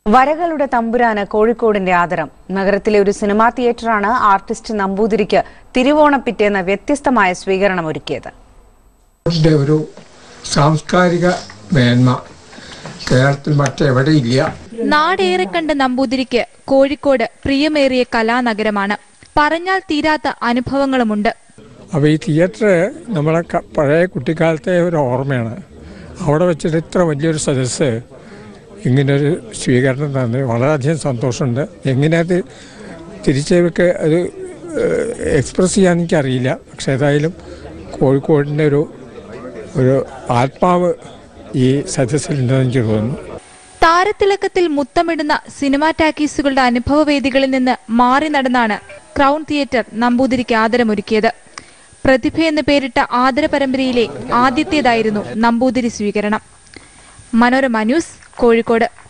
വരകളുടെ തമ്പുരാന് കോഴിക്കോടിന്റെ ആദരം നഗരത്തിലെ ഒരു സിനിമാ തിയേറ്ററാണ് ആർട്ടിസ്റ്റ് നമ്പൂതിരിക്ക് തിരുവോണപ്പിറ്റേന്ന് വ്യത്യസ്തമായ സ്വീകരണം ഒരുക്കിയത് ന്റെ ഒരു സാംസ്കാരിക മേന്മ കേരളത്തിൽ മറ്റെവിടെയില്ല നാടേറെ കണ്ട നമ്പൂതിരിക്ക് കോഴിക്കോട് പ്രിയമേറിയ കലാനഗരമാണ് പറഞ്ഞാൽ തീരാത്ത അനുഭവങ്ങളുമുണ്ട് അപ്പോൾ ഈ തിയേറ്റർ നമ്മളെ ക- പഴയ കുട്ടിക്കാലത്തെ ഒരു ഓർമ്മയാണ് അവിടെ വെച്ചിട്ട് ഇത്ര വലിയൊരു സദസ്സ് ഇങ്ങനൊരു സ്വീകരണം തന്ന് വളരെയധികം സന്തോഷമുണ്ട് എങ്ങനെ അത് തിരിച്ചവർക്ക് അത് എക്സ്പ്രസ് ചെയ്യാൻ എനിക്കറിയില്ല പക്ഷേ ഏതായാലും കോഴിക്കോടിൻ്റെ ഒരു ഒരു ആത്മാവ് ഈ സദസ്സിലുണ്ടെന്ന് എനിക്ക് തോന്നുന്നു താരത്തിളക്കത്തിൽ മുത്തമിടുന്ന സിനിമാ ടാക്കീസുകളുടെ അനുഭവവേദികളിൽ നിന്ന് മാറി നടന്നാണ് ക്രൗൺ തിയേറ്റർ നമ്പൂതിരിക്ക് ആദരമൊരുക്കിയത് പ്രതിഭ എന്ന് പേരിട്ട ആദര പരമ്പരയിലെ ആദ്യത്തേതായിരുന്നു നമ്പൂതിരി സ്വീകരണം മനോരമ ന്യൂസ് കോഴിക്കോട്